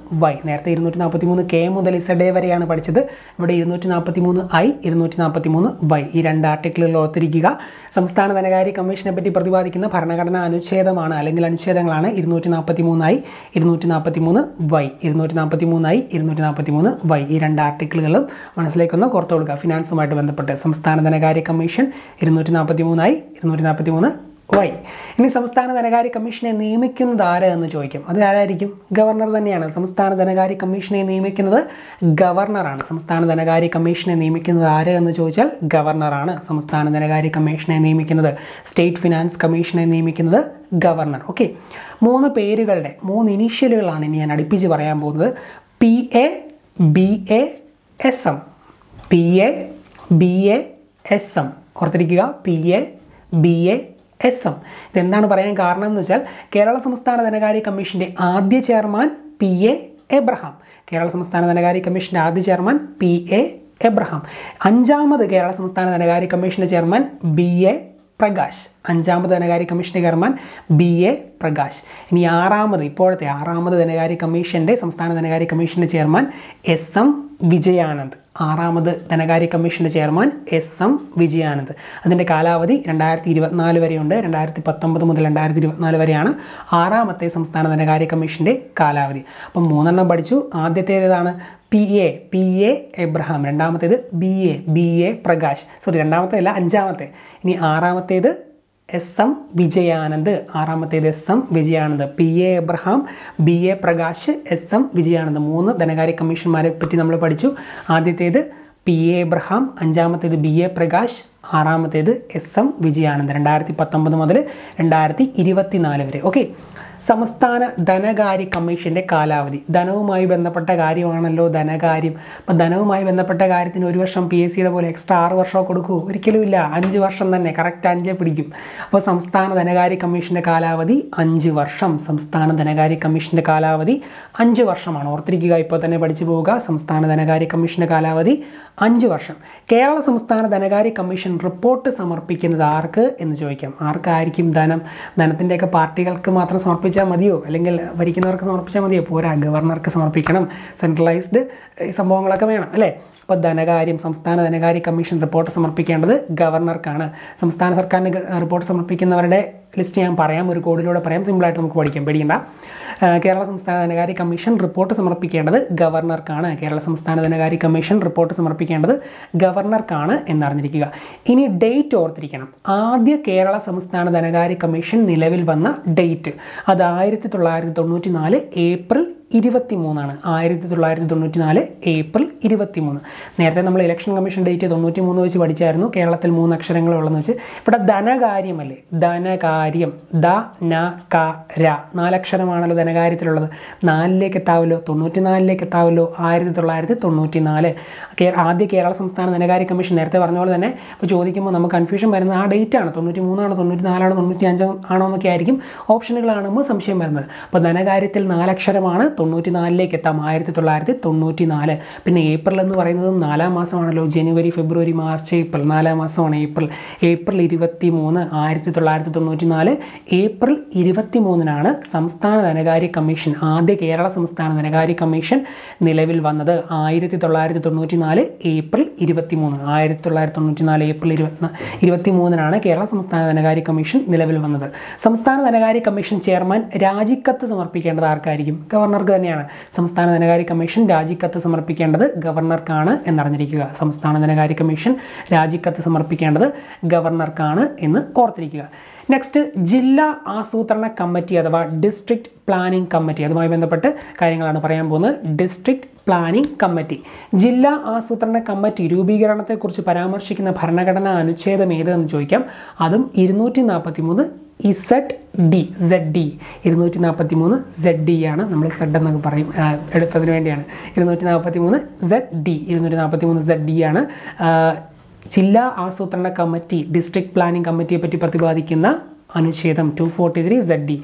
വൈ നേരത്തെ ഇരുന്നൂറ്റി നാൽപ്പത്തി മൂന്ന് കെ മുതൽ ഇസഡ് എ വരെയാണ് പഠിച്ചത് ഇവിടെ ഇരുന്നൂറ്റി നാൽപ്പത്തി മൂന്ന് ഐ ഇരുന്നൂറ്റി നാൽപ്പത്തി മൂന്ന് വൈ ഈ രണ്ട് ആർട്ടിക്കിളുകൾ ഓർത്തിരിക്കുക സംസ്ഥാന ധനകാര്യ കമ്മീഷനെ പറ്റി പ്രതിപാദിക്കുന്ന ഭരണഘടനാ അനുച്ഛേദമാണ് അല്ലെങ്കിൽ അനുച്ഛേദങ്ങളാണ് ഇരുന്നൂറ്റി നാൽപ്പത്തി മൂന്ന് ഐ ഇരുന്നൂറ്റി നാൽപ്പത്തി മൂന്ന് വൈ ഇരുന്നൂറ്റി നാൽപ്പത്തി മൂന്ന് ഐ ഇരുന്നൂറ്റി നാൽപ്പത്തി മൂന്ന് വൈ ഈ രണ്ട് ആർട്ടിക്കിളുകളും മനസ്സിലേക്കൊന്ന് ഓർത്ത് കൊടുക്കുക ഫിനാൻസുമായിട്ട് ബന്ധപ്പെട്ട് സംസ്ഥാന ധനകാര്യ കമ്മീഷൻ ഇരുന്നൂറ്റി നാൽപ്പത്തി മൂന്ന് ഐ ഇരുന്നൂറ്റി നാൽപ്പത്തി മൂന്ന് വൈ ഇനി സംസ്ഥാന ധനകാര്യ കമ്മീഷനെ നിയമിക്കുന്നത് ആര് എന്ന് ചോദിക്കും അത് ആരായിരിക്കും ഗവർണർ തന്നെയാണ് സംസ്ഥാന ധനകാര്യ കമ്മീഷനെ നിയമിക്കുന്നത് ഗവർണറാണ് സംസ്ഥാന ധനകാര്യ കമ്മീഷനെ നിയമിക്കുന്നത് ആര് എന്ന് ചോദിച്ചാൽ ഗവർണറാണ് സംസ്ഥാന ധനകാര്യ കമ്മീഷനെ നിയമിക്കുന്നത് സ്റ്റേറ്റ് ഫിനാൻസ് കമ്മീഷനെ നിയമിക്കുന്നത് ഗവർണർ ഓക്കെ മൂന്ന് പേരുകളുടെ മൂന്ന് ഇനീഷ്യലുകളാണ് ഇനി ഞാൻ അടുപ്പിച്ച് പറയാൻ പോകുന്നത് P A B A S M P A B A S M ഓർത്തിരിക്കുക P A B A S M ഇതെന്താണ് പറയാൻ കാരണം എന്ന് വെച്ചാൽ കേരള സംസ്ഥാന ധനകാര്യ കമ്മീഷൻ്റെ ആദ്യ chairman P A Abraham Kerala സംസ്ഥാന ധനകാര്യ കമ്മീഷൻ്റെ ആദ്യ ചെയർമാൻ പി എ എബ്രഹാം അഞ്ചാമത് കേരള സംസ്ഥാന ധനകാര്യ കമ്മീഷൻ്റെ ചെയർമാൻ ബി എ പ്രകാശ് അഞ്ചാമത് ധനകാര്യ കമ്മീഷൻ്റെ ചെയർമാൻ ബി എ പ്രകാശ് ഇനി ആറാമത് ഇപ്പോഴത്തെ ആറാമത് ധനകാര്യ കമ്മീഷൻ്റെ സംസ്ഥാന ധനകാര്യ കമ്മീഷൻ്റെ ചെയർമാൻ എസ് എം വിജയാനന്ദ് ആറാമത് ധനകാര്യ കമ്മീഷൻ്റെ ചെയർമാൻ എസ് എം വിജയാനന്ദ് അതിൻ്റെ കാലാവധി രണ്ടായിരത്തി ഇരുപത്തിനാല് വരെയുണ്ട് രണ്ടായിരത്തി പത്തൊമ്പത് മുതൽ രണ്ടായിരത്തി ഇരുപത്തിനാല് വരെയാണ് ആറാമത്തെ സംസ്ഥാന ധനകാര്യ കമ്മീഷൻ്റെ കാലാവധി അപ്പം മൂന്നെണ്ണം പഠിച്ചു ആദ്യത്തേതാണ് P A P A Abraham രണ്ടാമത്തേത് B A B A Prakash sorry രണ്ടാമത്തേതല്ല അഞ്ചാമത്തെ ഇനി ആറാമത്തേത് എസ് എം വിജയാനന്ദ് ആറാമത്തേത് S M Vijayanand P A Abraham B A Prakash S M Vijayanand മൂന്ന് ധനകാര്യ കമ്മീഷന്മാരെ പറ്റി നമ്മൾ പഠിച്ചു ആദ്യത്തേത് പി എ എബ്രഹാം അഞ്ചാമത്തേത് ബി എ പ്രകാശ് ആറാമത്തേത് എസ് എം വിജയാനന്ദ് രണ്ടായിരത്തി പത്തൊമ്പത് മുതൽ രണ്ടായിരത്തി ഇരുപത്തിനാല് വരെ ഓക്കെ സംസ്ഥാന ധനകാര്യ കമ്മീഷൻ്റെ കാലാവധി ധനവുമായി ബന്ധപ്പെട്ട കാര്യമാണല്ലോ ധനകാര്യം അപ്പം ധനവുമായി ബന്ധപ്പെട്ട കാര്യത്തിന് ഒരു വർഷം പി എസ് സിയുടെ പോലെ എക്സ്ട്രാ ആറ് വർഷം കൊടുക്കുമോ ഒരിക്കലും ഇല്ല അഞ്ച് വർഷം തന്നെ കറക്റ്റ് അഞ്ചേ പിടിക്കും അപ്പോൾ സംസ്ഥാന ധനകാര്യ കമ്മീഷൻ്റെ കാലാവധി അഞ്ച് വർഷം സംസ്ഥാന ധനകാര്യ കമ്മീഷൻ്റെ കാലാവധി അഞ്ച് വർഷമാണ് ഓർത്തിരിക്കുക ഇപ്പോൾ തന്നെ പഠിച്ചു പോവുക സംസ്ഥാന ധനകാര്യ കമ്മീഷൻ്റെ കാലാവധി അഞ്ച് വർഷം കേരള സംസ്ഥാന ധനകാര്യ കമ്മീഷൻ റിപ്പോർട്ട് സമർപ്പിക്കുന്നത് ആർക്ക് എന്ന് ചോദിക്കാം ആർക്കായിരിക്കും ധനം ധനത്തിൻ്റെയൊക്കെ പാർട്ടികൾക്ക് മാത്രം സമർപ്പിച്ചാൽ മതിയോ അല്ലെങ്കിൽ ഭരിക്കുന്നവർക്ക് സമർപ്പിച്ചാൽ മതിയോ പോരാ ഗവർണർക്ക് സമർപ്പിക്കണം സെൻട്രലൈസ്ഡ് സംഭവങ്ങളൊക്കെ വേണം അല്ലേ അപ്പോൾ ധനകാര്യം സംസ്ഥാന ധനകാര്യ കമ്മീഷൻ റിപ്പോർട്ട് സമർപ്പിക്കേണ്ടത് ഗവർണർക്കാണ് സംസ്ഥാന സർക്കാരിന് ഗ- റിപ്പോർട്ട് സമർപ്പിക്കുന്നവരുടെ ലിസ്റ്റ് ഞാൻ പറയാം ഒരു കോഡിലൂടെ പറയാം സിമ്പിളായിട്ട് നമുക്ക് പഠിക്കാം പേടിക്കണ്ട ആ, കേരള സംസ്ഥാന ധനകാര്യ കമ്മീഷൻ റിപ്പോർട്ട് സമർപ്പിക്കേണ്ടത് ഗവർണർക്കാണ് കേരള സംസ്ഥാന ധനകാര്യ കമ്മീഷൻ റിപ്പോർട്ട് സമർപ്പിക്കേണ്ടത് ഗവർണർക്കാണ് എന്നറിഞ്ഞിരിക്കുക ഇനി ഡേറ്റ് ഓർത്തിരിക്കണം ആദ്യ കേരള സംസ്ഥാന ധനകാര്യ കമ്മീഷൻ നിലവിൽ വന്ന ഡേറ്റ് അത് ആയിരത്തി തൊള്ളായിരത്തി തൊണ്ണൂറ്റി നാല് ഏപ്രിൽ ഇരുപത്തി മൂന്നാണ് ആയിരത്തി തൊള്ളായിരത്തി തൊണ്ണൂറ്റി നാല് ഏപ്രിൽ ഇരുപത്തി മൂന്ന് നേരത്തെ നമ്മൾ ഇലക്ഷൻ കമ്മീഷൻ ഡേറ്റ് തൊണ്ണൂറ്റി മൂന്ന് വെച്ച് പഠിച്ചായിരുന്നു കേരളത്തിൽ മൂന്ന് അക്ഷരങ്ങൾ ഉള്ളതെന്ന് വെച്ച് ഇവിടെ ധനകാര്യമല്ലേ ധനകാര്യം ദ ന ക ര നാലക്ഷരമാണല്ലോ ധനകാര്യത്തിലുള്ളത് നാലിലേക്ക് എത്താവല്ലോ തൊണ്ണൂറ്റി നാലിലേക്ക് എത്താവല്ലോ ആയിരത്തി തൊള്ളായിരത്തി തൊണ്ണൂറ്റി നാല് കേ ആദ്യ കേരള സംസ്ഥാന ധനകാര്യ കമ്മീഷൻ നേരത്തെ പറഞ്ഞ പോലെ തന്നെ ഇപ്പോൾ ചോദിക്കുമ്പോൾ നമുക്ക് കൺഫ്യൂഷൻ വരുന്നത് ആ ഡേറ്റ് ആണ് തൊണ്ണൂറ്റി മൂന്നാണോ തൊണ്ണൂറ്റി നാലാണോ തൊണ്ണൂറ്റി അഞ്ചോ ആണോ എന്നൊക്കെ ആയിരിക്കും ഓപ്ഷനുകൾ കാണുമ്പോൾ സംശയം വരുന്നത് അപ്പോൾ ധനകാര്യത്തിൽ നാലക്ഷരമാണ് തൊണ്ണൂറ്റി നാലിലേക്ക് എത്താം ആയിരത്തി തൊള്ളായിരത്തി തൊണ്ണൂറ്റി നാല് പിന്നെ ഏപ്രിൽ എന്ന് പറയുന്നതും നാലാം മാസമാണല്ലോ ജനുവരി ഫെബ്രുവരി മാർച്ച് ഏപ്രിൽ നാലാം മാസമാണ് ഏപ്രിൽ ഏപ്രിൽ ഇരുപത്തി മൂന്ന് ആയിരത്തി തൊള്ളായിരത്തി തൊണ്ണൂറ്റി നാല് ഏപ്രിൽ ഇരുപത്തി മൂന്നിനാണ് സംസ്ഥാന ധനകാര്യ കമ്മീഷൻ ആദ്യ കേരള സംസ്ഥാന ധനകാര്യ കമ്മീഷൻ നിലവിൽ വന്നത് ആയിരത്തി തൊള്ളായിരത്തി തൊണ്ണൂറ്റി നാല് ഏപ്രിൽ ഇരുപത്തി മൂന്ന് ആയിരത്തി തൊള്ളായിരത്തി തൊണ്ണൂറ്റി നാല് ഏപ്രിൽ ഇരുപത്തി ഇരുപത്തി മൂന്നിനാണ് കേരള സംസ്ഥാന ധനകാര്യ കമ്മീഷൻ നിലവിൽ വന്നത് സംസ്ഥാന ധനകാര്യ കമ്മീഷൻ ചെയർമാൻ രാജിക്കത്ത് സമർപ്പിക്കേണ്ടത് ആർക്കായിരിക്കും ഗവർണർക്ക് തന്നെയാണ് സംസ്ഥാന ധനകാര്യ കമ്മീഷൻ രാജിക്കത്ത് സമർപ്പിക്കേണ്ടത് ഗവർണർക്കാണ് എന്നറിഞ്ഞിരിക്കുക സംസ്ഥാന ധനകാര്യ കമ്മീഷൻ രാജിക്കത്ത് സമർപ്പിക്കേണ്ടത് ഗവർണർക്കാണ് എന്ന് ഓർത്തിരിക്കുക നെക്സ്റ്റ് ജില്ലാ ആസൂത്രണ കമ്മിറ്റി അഥവാ ഡിസ്ട്രിക്ട് പ്ലാനിംഗ് കമ്മിറ്റി അതുമായി ബന്ധപ്പെട്ട് കാര്യങ്ങളാണ് പറയാൻ പോകുന്നത് ഡിസ്ട്രിക്ട് പ്ലാനിംഗ് കമ്മിറ്റി ജില്ലാ ആസൂത്രണ കമ്മിറ്റി രൂപീകരണത്തെക്കുറിച്ച് പരാമർശിക്കുന്ന ഭരണഘടനാ അനുച്ഛേദം ഏതെന്ന് ചോദിക്കാം അതും ഇരുന്നൂറ്റി നാൽപ്പത്തി മൂന്ന് ഇസഡ് ഡി സെഡ് ഡി ഇരുന്നൂറ്റി നാൽപ്പത്തി മൂന്ന് സെഡ് ഡി ആണ് നമ്മൾ സെഡ് എന്നൊക്കെ പറയും ആ, എളുപ്പത്തിന് വേണ്ടിയാണ് ഇരുന്നൂറ്റി നാൽപ്പത്തി മൂന്ന് സെഡ് ഡി ഇരുന്നൂറ്റി നാൽപ്പത്തി മൂന്ന് സെഡ് ഡി ആണ് ആ, ജില്ലാ ആസൂത്രണ കമ്മിറ്റി ഡിസ്ട്രിക്ട് പ്ലാനിംഗ് കമ്മിറ്റിയെ പറ്റി പ്രതിപാദിക്കുന്ന അനുച്ഛേദം two forty three Z D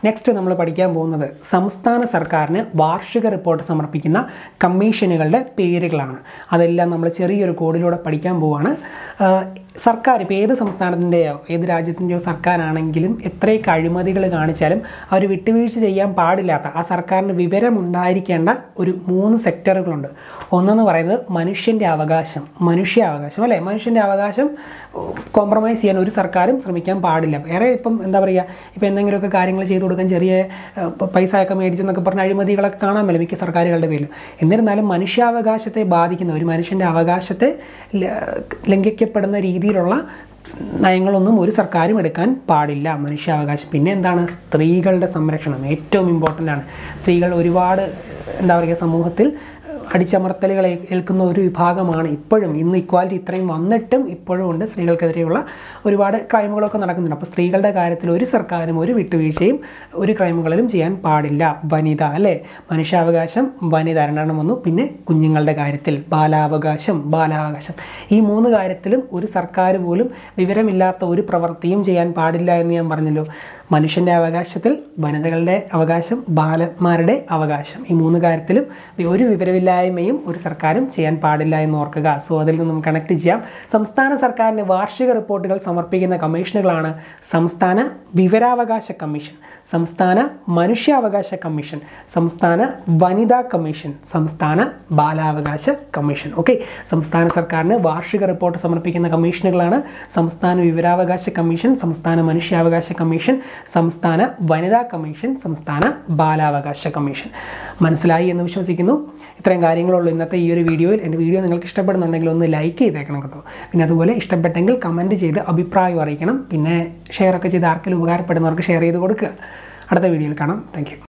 next നമ്മൾ പഠിക്കാൻ പോകുന്നത് സംസ്ഥാന സർക്കാരിന് വാർഷിക റിപ്പോർട്ട് സമർപ്പിക്കുന്ന കമ്മീഷനുകളുടെ പേരുകളാണ് അതെല്ലാം നമ്മൾ ചെറിയൊരു കോഡിലൂടെ പഠിക്കാൻ പോവുകയാണ് ആഹ് സർക്കാർ ഇപ്പോൾ ഏത് സംസ്ഥാനത്തിൻ്റെയോ ഏത് രാജ്യത്തിൻ്റെയോ സർക്കാരാണെങ്കിലും എത്രയൊക്കെ അഴിമതികൾ കാണിച്ചാലും അവർ വിട്ടുവീഴ്ച ചെയ്യാൻ പാടില്ലാത്ത ആ സർക്കാരിന് വിവരമുണ്ടായിരിക്കേണ്ട ഒരു മൂന്ന് സെക്ടറുകളുണ്ട് ഒന്നെന്ന് പറയുന്നത് മനുഷ്യൻ്റെ അവകാശം മനുഷ്യാവകാശം അല്ലേ മനുഷ്യൻ്റെ അവകാശം കോംപ്രമൈസ് ചെയ്യാൻ ഒരു സർക്കാരും ശ്രമിക്കാൻ പാടില്ല വേറെ ഇപ്പം എന്താ പറയുക ഇപ്പോൾ എന്തെങ്കിലുമൊക്കെ കാര്യങ്ങൾ ചെയ്തു കൊടുക്കാൻ ചെറിയ ഏഹ്, പ- പൈസയൊക്കെ മേടിച്ചെന്നൊക്കെ പറഞ്ഞ അഴിമതികളൊക്കെ കാണാൻ പറ്റും മിക്ക സർക്കാരുകളുടെ പേരിലും എന്നിരുന്നാലും മനുഷ്യാവകാശത്തെ ബാധിക്കുന്ന ഒരു മനുഷ്യൻ്റെ അവകാശത്തെ ല- ലംഘിക്കപ്പെടുന്ന രീതിയിലുള്ള നയങ്ങളൊന്നും ഒരു സർക്കാരും എടുക്കാൻ പാടില്ല മനുഷ്യാവകാശം പിന്നെ എന്താണ് സ്ത്രീകളുടെ സംരക്ഷണം ഏറ്റവും ഇമ്പോർട്ടൻ്റ് ആണ് സ്ത്രീകൾ ഒരുപാട് എന്താ പറയുക സമൂഹത്തിൽ അടിച്ചമർത്തലുകൾ ഏ- ഏൽക്കുന്ന ഒരു വിഭാഗമാണ് ഇപ്പോഴും ഇന്ന് ഇക്വാലിറ്റി ഇത്രയും വന്നിട്ടും ഇപ്പോഴും ഉണ്ട് സ്ത്രീകൾക്കെതിരെയുള്ള ഒരുപാട് ക്രൈമുകളൊക്കെ നടക്കുന്നുണ്ട് അപ്പോൾ സ്ത്രീകളുടെ കാര്യത്തിൽ ഒരു സർക്കാരും ഒരു വിട്ടുവീഴ്ചയും ഒരു ക്രൈമുകളിലും ചെയ്യാൻ പാടില്ല വനിത അല്ലേ മനുഷ്യാവകാശം വനിത രണ്ടെണ്ണം വന്നു പിന്നെ കുഞ്ഞുങ്ങളുടെ കാര്യത്തിൽ ബാലാവകാശം ബാലാവകാശം ഈ മൂന്ന് കാര്യത്തിലും ഒരു സർക്കാർ പോലും വിവരമില്ലാത്ത ഒരു പ്രവൃത്തിയും ചെയ്യാൻ പാടില്ല എന്ന് ഞാൻ പറഞ്ഞല്ലോ മനുഷ്യൻ്റെ അവകാശത്തിൽ വനിതകളുടെ അവകാശം ബാലന്മാരുടെ അവകാശം ഈ മൂന്ന് കാര്യത്തിലും ഒരു വിവരമില്ലായ്മയും ഒരു സർക്കാരും ചെയ്യാൻ പാടില്ല എന്ന് ഓർക്കുക സോ അതിൽ നിന്നും കണക്ട് ചെയ്യാം സംസ്ഥാന സർക്കാരിന് വാർഷിക റിപ്പോർട്ടുകൾ സമർപ്പിക്കുന്ന കമ്മീഷനുകളാണ് സംസ്ഥാന വിവരാവകാശ കമ്മീഷൻ സംസ്ഥാന മനുഷ്യാവകാശ കമ്മീഷൻ സംസ്ഥാന വനിതാ കമ്മീഷൻ സംസ്ഥാന ബാലാവകാശ കമ്മീഷൻ ഓക്കെ സംസ്ഥാന സർക്കാരിന് വാർഷിക റിപ്പോർട്ട് സമർപ്പിക്കുന്ന കമ്മീഷനുകളാണ് സംസ്ഥാന വിവരാവകാശ കമ്മീഷൻ സംസ്ഥാന മനുഷ്യാവകാശ കമ്മീഷൻ സംസ്ഥാന വനിതാ കമ്മീഷൻ സംസ്ഥാന ബാലാവകാശ കമ്മീഷൻ മനസ്സിലായി എന്ന് വിശ്വസിക്കുന്നു ഇത്രയും കാര്യങ്ങളുള്ളൂ ഇന്നത്തെ ഈ ഒരു വീഡിയോയിൽ എൻ്റെ വീഡിയോ നിങ്ങൾക്ക് ഇഷ്ടപ്പെടുന്നുണ്ടെങ്കിൽ ഒന്ന് ലൈക്ക് ചെയ്തേക്കണം കേട്ടോ പിന്നെ അതുപോലെ ഇഷ്ടപ്പെട്ടെങ്കിൽ കമൻറ്റ് ചെയ്ത് അഭിപ്രായം അറിയിക്കണം പിന്നെ ഷെയർ ഒക്കെ ചെയ്ത് ആർക്കെങ്കിലും ഉപകാരപ്പെടുന്നവർക്ക് ഷെയർ ചെയ്ത് കൊടുക്കുക അടുത്ത വീഡിയോയിൽ കാണാം താങ്ക്